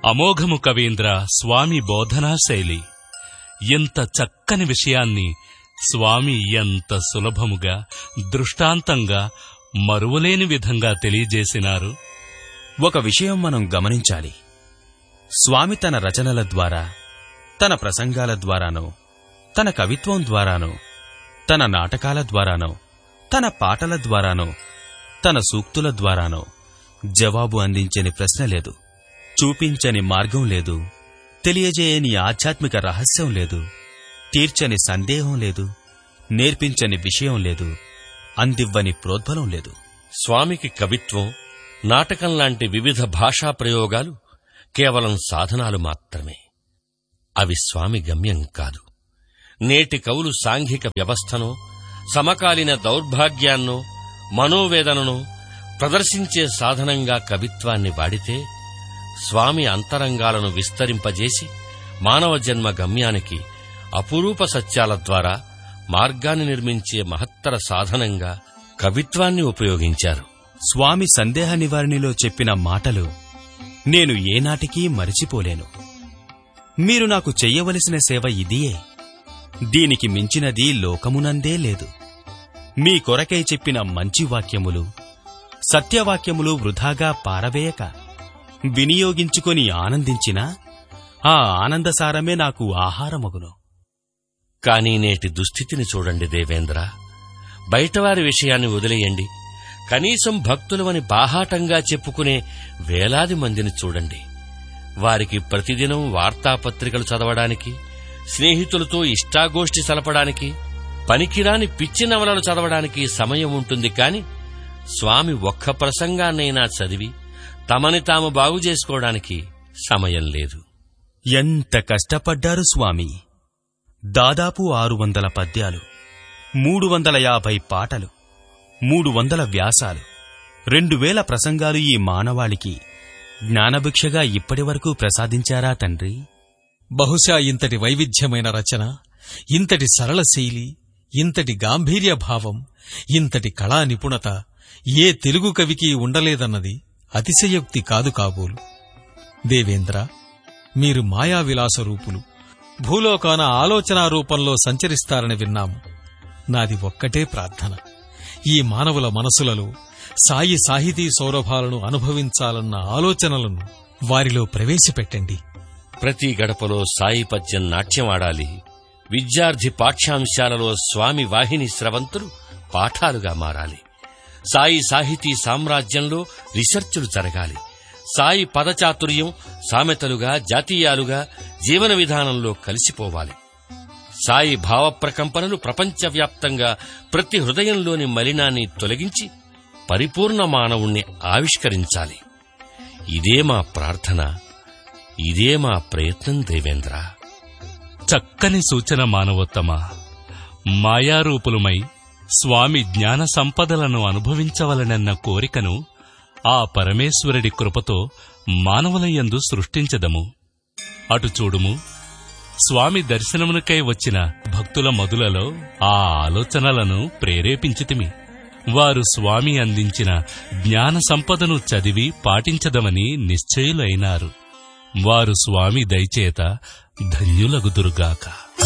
అమోఘము కవీంద్ర స్వామి బోధనా శైలి ఎంత చక్కని విషయాన్ని స్వామి ఎంత సులభముగా దృష్టాంతంగా మరువలేని విధంగా తెలియజేసినారు ఒక విషయం మనం గమనించాలి స్వామి తన రచనల ద్వారా తన ప్రసంగాల ద్వారానో తన కవిత్వం ద్వారానో తన నాటకాల ద్వారానో తన పాటల ద్వారానో తన సూక్తుల ద్వారానో జవాబు అందించని ప్రశ్న లేదు చూపించని మార్గం లేదు తెలియజేయని ఆధ్యాత్మిక రహస్యం లేదు తీర్చని సందేహం లేదు నేర్పించని విషయం లేదు అందివ్వని ప్రోద్బలం లేదు స్వామికి కవిత్వం నాటకం లాంటి వివిధ భాషా ప్రయోగాలు కేవలం సాధనాలు మాత్రమే అవి స్వామి గమ్యం కాదు నేటి కవులు సాంఘిక వ్యవస్థనో సమకాలీన దౌర్భాగ్యాన్నో మనోవేదనను ప్రదర్శించే సాధనంగా కవిత్వాన్ని వాడితే స్వామి అంతరంగాలను విస్తరింపజేసి మానవ జన్మ గమ్యానికి అపురూప సత్యాల ద్వారా మార్గాన్ని నిర్మించే మహత్తర సాధనంగా కవిత్వాన్ని ఉపయోగించారు స్వామి సందేహ నివారణిలో చెప్పిన మాటలు నేను ఏనాటికీ మరిచిపోలేను మీరు నాకు చెయ్యవలసిన సేవ ఇదియే దీనికి మించినది లోకమునందే లేదు మీ కొరకై చెప్పిన మంచి వాక్యములు సత్యవాక్యములు వృధాగా పారవేయక వినియోగించుకొని ఆనందించినా ఆ ఆనందసారమే నాకు ఆహారమగును కానీ నేటి దుస్థితిని చూడండి దేవేంద్ర బయటవారి విషయాన్ని వదిలేయండి కనీసం భక్తులమని బాహాటంగా చెప్పుకునే వేలాది మందిని చూడండి వారికి ప్రతిదినం వార్తాపత్రికలు చదవడానికి స్నేహితులతో ఇష్టాగోష్ఠి సలపడానికి పనికిరాని పిచ్చి నవలలు చదవడానికి సమయం ఉంటుంది కాని స్వామి ఒక్క ప్రసంగాన్నైనా చదివి తమని తాము బాగు చేసుకోవడానికి సమయం లేదు ఎంత కష్టపడ్డారు స్వామి దాదాపు ఆరు వందల పద్యాలు మూడు వందల యాభై పాటలు మూడు వందల వ్యాసాలు రెండు వేల ప్రసంగాలు ఈ మానవాళికి జ్ఞానభిక్షగా ఇప్పటివరకు ప్రసాదించారా తండ్రి బహుశా ఇంతటి వైవిధ్యమైన రచన ఇంతటి సరళ శైలి ఇంతటి గాంభీర్య భావం ఇంతటి కళా నిపుణత ఏ తెలుగు కవికి ఉండలేదన్నది అతిశయోక్తి కాదు కాబోలు దేవేంద్ర మీరు మాయా విలాస రూపులు భూలోకాన ఆలోచనా రూపంలో సంచరిస్తారని విన్నాము నాది ఒక్కటే ప్రార్థన ఈ మానవుల మనసులలో సాయి సాహితీ సౌరభాలను అనుభవించాలన్న ఆలోచనలను వారిలో ప్రవేశపెట్టండి ప్రతి గడపలో సాయి పద్యం నాట్యం ఆడాలి విద్యార్థి పాఠ్యాంశాలలో స్వామి వాహిని స్రవంతులు పాఠాలుగా మారాలి సాయి సాహితీ సామ్రాజ్యంలో రీసెర్చులు జరగాలి సాయి పదచాతుర్యం సామెతలుగా జాతీయాలుగా జీవన విధానంలో కలిసిపోవాలి సాయి భావ ప్రకంపనలు ప్రపంచవ్యాప్తంగా ప్రతి హృదయంలోని మలినాన్ని తొలగించి పరిపూర్ణ మానవుణ్ణి ఆవిష్కరించాలి ఇదే మా ప్రార్థన ఇదే మా ప్రయత్నం దేవేంద్ర చక్కని సూచన మానవోత్తమ మాయారూపులమై స్వామి జ్ఞాన సంపదలను అనుభవించవలనన్న కోరికను ఆ పరమేశ్వరుడి కృపతో మానవులయందు సృష్టించదము అటు చూడుము స్వామి దర్శనమునకై వచ్చిన భక్తుల మధులలో ఆ ఆలోచనలను ప్రేరేపించితిమి వారు స్వామి అందించిన జ్ఞాన సంపదను చదివి పాటించదమని నిశ్చయులైనారు వారు స్వామి దయచేత ధన్యులగుదురుగాక